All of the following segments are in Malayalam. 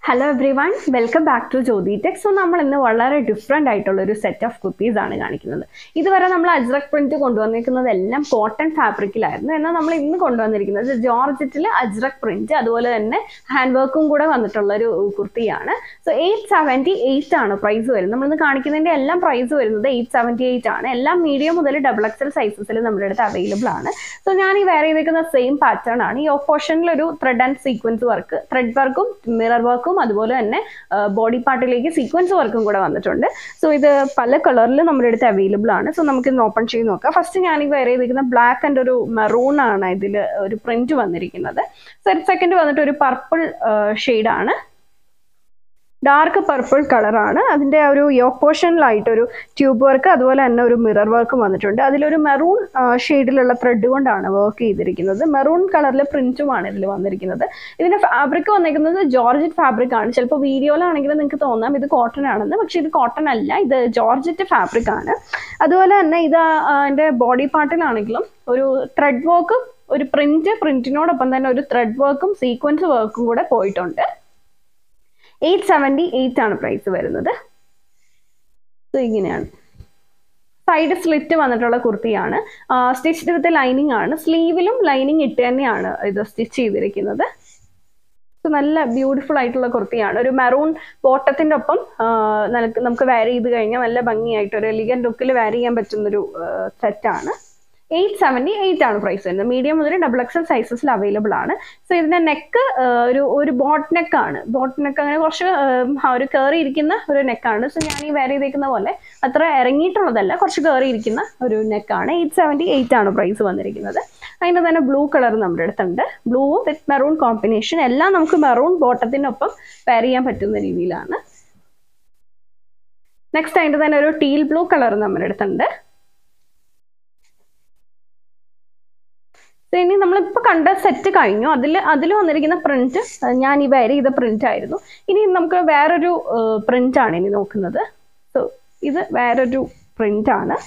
hello everyone welcome back to Jyothi tech so നമ്മൾ ഇന്ന് വളരെ ഡിഫറെൻ്റ് ആയിട്ടുള്ള ഒരു സെറ്റ് ഓഫ് കുർത്തീസ് ആണ് കാണിക്കുന്നത് ഇതുവരെ നമ്മൾ അജ്രക് പ്രിന്റ് കൊണ്ടുവന്നിരിക്കുന്നത് എല്ലാം കോട്ടൺ ഫാബ്രിക്കിലായിരുന്നു എന്നാൽ നമ്മൾ ഇന്ന് കൊണ്ടുവന്നിരിക്കുന്നത് ജോർജറ്റിൽ അജ്രക് പ്രിന്റ് അതുപോലെ തന്നെ ഹാൻഡ് വർക്കും കൂടെ വന്നിട്ടുള്ള ഒരു കുർത്തിയാണ് സോ എയ്റ്റ് സെവൻറ്റി എയ്റ്റ് ആണ് പ്രൈസ് വരുന്നത് നമ്മളിന്ന് കാണിക്കുന്നതിൻ്റെ എല്ലാം പ്രൈസ് വരുന്നത് എയ്റ്റ് സെവൻറ്റി എയ്റ്റ് ആണ് എല്ലാം മീഡിയം മുതൽ ഡബിൾ എക്സൽ സൈസസിൽ നമ്മുടെ അടുത്ത് അവൈലബിൾ ആണ് സോ ഞാൻ ഈ വെയർ ചെയ്തേക്കുന്ന സെയിം പാറ്റേൺ ആണ് ഈ ഓപ്പോഷനിൽ ഒരു thread and sequence work thread വർക്കും മിറർ വർക്കും അതുപോലെ തന്നെ ബോഡി പാർട്ടിലേക്ക് സീക്വൻസ് വർക്കും കൂടെ വന്നിട്ടുണ്ട് സോ ഇത് പല കളറിൽ നമ്മുടെ അടുത്ത് അവൈലബിൾ ആണ് സോ നമുക്ക് ഇന്ന് ഓപ്പൺ ചെയ്ത് നോക്കാം ഫസ്റ്റ് ഞാൻ ഈ വെയർ ചെയ്തിരിക്കുന്ന ബ്ലാക്ക് ആൻഡ് ഒരു മെറൂൺ ആണ് ഇതിൽ ഒരു പ്രിന്റ് വന്നിരിക്കുന്നത് സോ സെക്കൻഡ് വന്നിട്ട് ഒരു പർപ്പിൾ ആണ് ഡാർക്ക് പർപ്പിൾ കളറാണ് അതിൻ്റെ ആ ഒരു യോക്ക് പോർഷനിലായിട്ട് ഒരു ട്യൂബ് വർക്ക് അതുപോലെ തന്നെ ഒരു മിറർ വർക്കും വന്നിട്ടുണ്ട് അതിലൊരു മെറൂൺ ഷെയ്ഡിലുള്ള ത്രെഡ് കൊണ്ടാണ് വർക്ക് ചെയ്തിരിക്കുന്നത് മെറൂൺ കളറിലെ പ്രിന്റുമാണ് ഇതിൽ വന്നിരിക്കുന്നത് ഇതിൻ്റെ ഫാബ്രിക് വന്നിരിക്കുന്നത് ജോർജറ്റ് ഫാബ്രിക് ആണ് ചിലപ്പോൾ വീഡിയോയിലാണെങ്കിൽ നിങ്ങൾക്ക് തോന്നാം ഇത് കോട്ടൺ ആണെന്ന് പക്ഷേ ഇത് കോട്ടൺ അല്ല ഇത് ജോർജറ്റ് ഫാബ്രിക് ആണ് അതുപോലെ തന്നെ ഇത് അതിൻ്റെ ബോഡി പാർട്ടിലാണെങ്കിലും ഒരു ത്രെഡ് വർക്കും ഒരു പ്രിന്റ് പ്രിന്റിനോടൊപ്പം തന്നെ ഒരു ത്രെഡ് വർക്കും സീക്വൻസ് വർക്കും കൂടെ പോയിട്ടുണ്ട് എയ്റ്റ് സെവൻറ്റി എയ്റ്റ് ആണ് പ്രൈസ് വരുന്നത് സോ ഇങ്ങനെയാണ് സൈഡ് സ്ലിറ്റ് വന്നിട്ടുള്ള കുർത്തിയാണ് സ്റ്റിച്ച് വിത്ത് ലൈനിങ് ആണ് സ്ലീവിലും ലൈനിങ് ഇട്ട് തന്നെയാണ് ഇത് സ്റ്റിച്ച് ചെയ്തിരിക്കുന്നത് സോ നല്ല ബ്യൂട്ടിഫുൾ ആയിട്ടുള്ള കുർത്തിയാണ് ഒരു മെറൂൺ ബോട്ടത്തിൻ്റെ ഒപ്പം നമുക്ക് വെയർ ചെയ്ത് കഴിഞ്ഞാൽ നല്ല ഭംഗിയായിട്ട് ഒരു എലിഗൻ ലുക്കിൽ വെയർ ചെയ്യാൻ പറ്റുന്നൊരു സെറ്റാണ് എയ്റ്റ് സെവൻറ്റി എയ്റ്റ് ആണ് പ്രൈസ് വരുന്നത് മീഡിയം മുതൽ ഡബിൾ എക്സൽ സൈസസിൽ അവൈലബിൾ ആണ് സോ ഇതിൻ്റെ നെക്ക് ഒരു ഒരു ബോട്ട് നെക്കാണ് ബോട്ട് നെക്ക് അങ്ങനെ കുറച്ച് ഒരു കയറി ഇരിക്കുന്ന ഒരു നെക്കാണ് സോ ഞാൻ ഈ വേറെ ചെയ്തേക്കുന്ന പോലെ അത്ര ഇറങ്ങിയിട്ടുള്ളതല്ല കുറച്ച് കയറി ഇരിക്കുന്ന ഒരു നെക്കാണ് എയ്റ്റ് സെവൻറ്റി എയ്റ്റ് ആണ് പ്രൈസ് വന്നിരിക്കുന്നത് അതിൻ്റെ തന്നെ ബ്ലൂ കളർ നമ്മുടെ അടുത്തുണ്ട് ബ്ലൂ വിത്ത് മെറൂൺ കോമ്പിനേഷൻ എല്ലാം നമുക്ക് മെറൂൺ ബോട്ടത്തിനൊപ്പം വെയർ ചെയ്യാൻ പറ്റുന്ന രീതിയിലാണ് നെക്സ്റ്റ് അതിൻ്റെ തന്നെ ഒരു ടീൽ ബ്ലൂ കളർ നമ്മുടെ അടുത്തുണ്ട് ഇനി നമ്മളിപ്പോൾ കണ്ട സെറ്റ് കഴിഞ്ഞു അതിൽ അതിൽ വന്നിരിക്കുന്ന പ്രിന്റ് ഞാൻ ഈ വെയർ ചെയ്ത പ്രിന്റ് ആയിരുന്നു ഇനി നമുക്ക് വേറൊരു പ്രിന്റ് ആണ് ഇനി നോക്കുന്നത് സോ ഇത് വേറൊരു പ്രിന്റ് ആണ്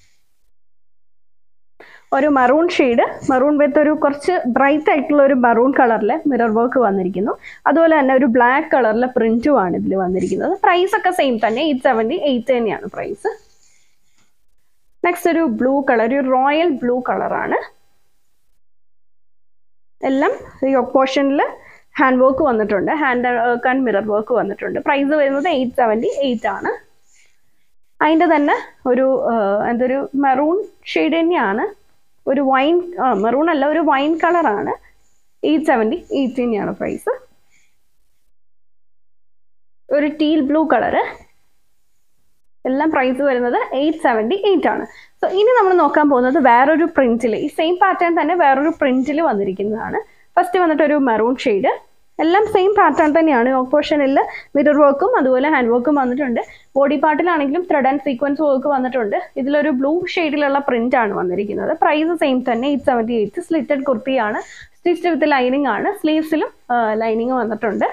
ഒരു മറൂൺ ഷെയ്ഡ് മറൂൺ വിത്ത് ഒരു കുറച്ച് ബ്രൈറ്റ് ആയിട്ടുള്ള ഒരു മറൂൺ കളറിലെ മിറർ വർക്ക് വന്നിരിക്കുന്നു അതുപോലെ തന്നെ ഒരു ബ്ലാക്ക് കളറിലെ പ്രിന്റും ആണ് ഇതിൽ വന്നിരിക്കുന്നത് പ്രൈസ് ഒക്കെ സെയിം തന്നെ എയ്റ്റ് സെവൻറ്റി എയ്റ്റ് തന്നെയാണ് പ്രൈസ് നെക്സ്റ്റ് ഒരു ബ്ലൂ കളർ ഒരു റോയൽ ബ്ലൂ കളറാണ് എല്ലാം ഈ പോർഷനിൽ ഹാൻഡ് വർക്ക് വന്നിട്ടുണ്ട് hand work and mirror work വന്നിട്ടുണ്ട് പ്രൈസ് വരുന്നത് എയ്റ്റ് സെവൻറ്റി എയ്റ്റ് ആണ് അതിൻ്റെ തന്നെ ഒരു എന്തൊരു മെറൂൺ ഷെയ്ഡ് തന്നെയാണ് ഒരു വൈൻ മെറൂൺ അല്ല ഒരു വൈൻ കളറാണ് എയ്റ്റ് സെവൻറ്റി എയ്റ്റ് തന്നെയാണ് പ്രൈസ് ഒരു ടീൽ ബ്ലൂ കളറ് എല്ലാം പ്രൈസ് വരുന്നത് എയ്റ്റ് സെവൻറ്റി എയ്റ്റ് ആണ് സോ ഇനി നമ്മൾ നോക്കാൻ പോകുന്നത് വേറൊരു പ്രിന്റിൽ ഈ സെയിം പാറ്റേൺ തന്നെ വേറൊരു പ്രിന്റിൽ വന്നിരിക്കുന്നതാണ് ഫസ്റ്റ് വന്നിട്ട് ഒരു മെറൂൺ ഷെയ്ഡ് എല്ലാം സെയിം പാറ്റേൺ തന്നെയാണ് ഓപ്പോഷനിൽ മിറർ വർക്കും അതുപോലെ ഹാൻഡ് വർക്കും വന്നിട്ടുണ്ട് ബോഡി പാർട്ടിലാണെങ്കിലും ത്രെഡ് ആൻഡ് സീക്വൻസ് വർക്ക് വന്നിട്ടുണ്ട് ഇതിലൊരു ബ്ലൂ ഷെയ്ഡിലുള്ള പ്രിന്റ് ആണ് വന്നിരിക്കുന്നത് പ്രൈസ് സെയിം തന്നെ എയ്റ്റ് സെവൻറ്റി എയ്റ്റ് സ്ലിറ്റഡ് കുർത്തിയാണ് സ്റ്റിച്ച് വിത്ത് ലൈനിങ് ആണ് സ്ലീവ്സിലും ലൈനിങ് വന്നിട്ടുണ്ട്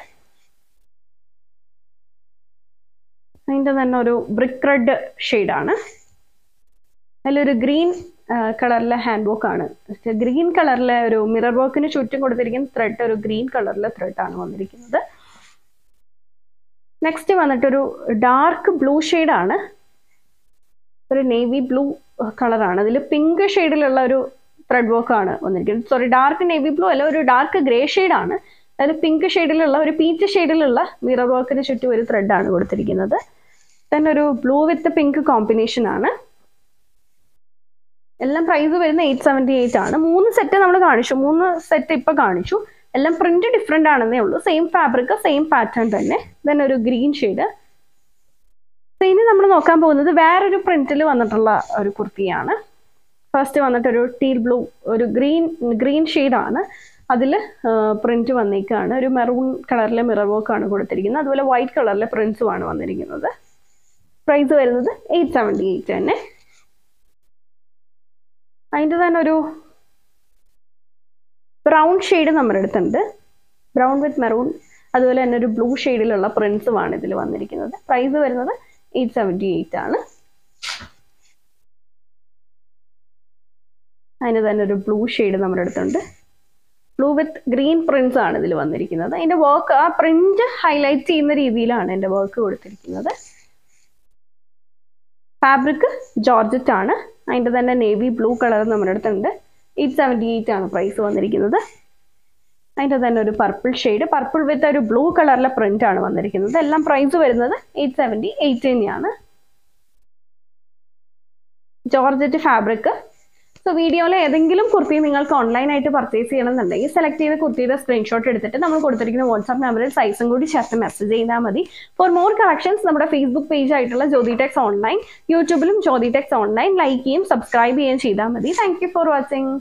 അതിൻ്റെ തന്നെ ഒരു ബ്രിക്ക് റെഡ് ഷെയ്ഡാണ് അതിലൊരു ഗ്രീൻ കളറിലെ ഹാൻഡ് വർക്ക് ആണ് ഗ്രീൻ കളറിലെ ഒരു മിറർ വർക്കിന് ചുറ്റും കൊടുത്തിരിക്കുന്ന ത്രെഡ് ഒരു ഗ്രീൻ കളറിലെ ത്രെഡ് ആണ് വന്നിരിക്കുന്നത് നെക്സ്റ്റ് വന്നിട്ടൊരു ഡാർക്ക് ബ്ലൂ ഷെയ്ഡാണ് ഒരു നേവി ബ്ലൂ കളറാണ് അതിൽ പിങ്ക് ഷെയ്ഡിലുള്ള ഒരു ത്രെഡ് വർക്ക് ആണ് വന്നിരിക്കുന്നത് സോറി ഡാർക്ക് നേവി ബ്ലൂ അല്ല ഒരു ഡാർക്ക് ഗ്രേ ഷെയ്ഡാണ് അതിൽ പിങ്ക് ഷെയ്ഡിലുള്ള ഒരു പീച്ച് ഷെയ്ഡിലുള്ള മിറർ വർക്കിന് ചുറ്റും ഒരു ത്രെഡാണ് കൊടുത്തിരിക്കുന്നത് തന്നെ ഒരു ബ്ലൂ വിത്ത് പിങ്ക് കോമ്പിനേഷൻ ആണ് എല്ലാം പ്രൈസ് വരുന്നത് എയ്റ്റ് സെവൻറ്റി എയ്റ്റ് ആണ് മൂന്ന് സെറ്റ് നമ്മൾ കാണിച്ചു മൂന്ന് സെറ്റ് ഇപ്പം കാണിച്ചു എല്ലാം പ്രിന്റ് ഡിഫറെൻ്റ് ആണെന്നേ ഉള്ളൂ സെയിം ഫാബ്രിക് സെയിം പാറ്റേൺ തന്നെ തന്നെ ഒരു ഗ്രീൻ ഷെയ്ഡ് ഇനി നമ്മൾ നോക്കാൻ പോകുന്നത് വേറൊരു പ്രിന്റിൽ വന്നിട്ടുള്ള ഒരു കുർത്തിയാണ് ഫസ്റ്റ് വന്നിട്ടൊരു ടീൽ ബ്ലൂ ഒരു ഗ്രീൻ ഗ്രീൻ ഷെയ്ഡാണ് അതിൽ പ്രിന്റ് വന്നേക്കാണ് ഒരു മെറൂൺ കളറിലെ മിറർ വർക്കാണ് കൊടുത്തിരിക്കുന്നത് അതുപോലെ വൈറ്റ് കളറിലെ പ്രിന്റ്സുമാണ് വന്നിരിക്കുന്നത് പ്രൈസ് വരുന്നത് എയ്റ്റ് സെവൻറ്റി എയ്റ്റ് തന്നെ അതിൻ്റെ തന്നെ ഒരു ബ്രൗൺ ഷെയ്ഡ് നമ്മുടെ അടുത്തുണ്ട് ബ്രൗൺ വിത്ത് മെറൂൺ അതുപോലെ തന്നെ ഒരു ബ്ലൂ ഷെയ്ഡിലുള്ള പ്രിന്റ്സുമാണ് ഇതിൽ വന്നിരിക്കുന്നത് പ്രൈസ് വരുന്നത് എയ്റ്റ് സെവൻറ്റി എയ്റ്റ് ആണ് അതിന് തന്നെ ഒരു ബ്ലൂ ഷെയ്ഡ് നമ്മുടെ അടുത്തുണ്ട് ബ്ലൂ വിത്ത് ഗ്രീൻ പ്രിന്റ്സ് ആണ് ഇതിൽ വന്നിരിക്കുന്നത് അതിന്റെ വർക്ക് ആ പ്രിന്റ് ഹൈലൈറ്റ് ചെയ്യുന്ന രീതിയിലാണ് എൻ്റെ വർക്ക് കൊടുത്തിരിക്കുന്നത് ഫാബ്രിക് ജോർജറ്റ് ആണ് അതിൻ്റെ തന്നെ നേവി ബ്ലൂ കളർ നമ്മുടെ അടുത്തുണ്ട് എയ്റ്റ് സെവൻറ്റി എയ്റ്റ് ആണ് പ്രൈസ് വന്നിരിക്കുന്നത് അതിൻ്റെ തന്നെ ഒരു പർപ്പിൾ ഷെയ്ഡ് പർപ്പിൾ വിത്ത് ഒരു ബ്ലൂ കളറിലെ പ്രിന്റ് ആണ് വന്നിരിക്കുന്നത് എല്ലാം പ്രൈസ് വരുന്നത് എയ്റ്റ് സെവൻറ്റി എയ്റ്റ് തന്നെയാണ് ജോർജറ്റ് ഫാബ്രിക് സോ വീഡിയോയിൽ ഏതെങ്കിലും കുർത്തി നിങ്ങൾക്ക് ഓൺലൈനായിട്ട് പർച്ചേസ് ചെയ്യണമെന്നുണ്ടെങ്കിൽ സെലക്ട് ചെയ്ത കുർത്തിയുടെ സ്ക്രീൻഷോട്ട് എടുത്തിട്ട് നമ്മൾ കൊടുത്തിരിക്കുന്ന വാട്സ്ആപ്പ് നമ്പറിൽ സൈസും കൂടി ചേർത്ത് മെസ്സേജ് ചെയ്താൽ മതി ഫോർ മോർ കളക്ഷൻസ് നമ്മുടെ ഫേസ്ബുക്ക് പേജ് ആയിട്ടുള്ള ജ്യോതി ടെക്സ് ഓൺലൈൻ യൂട്യൂബിലും ജ്യോതി ടെക്സ് ഓൺലൈൻ ലൈക്ക് ചെയ്യും സബ്സ്ക്രൈബ് ചെയ്യുകയും ചെയ്താൽ മതി താങ്ക് യു ഫോർ വാച്ചിങ്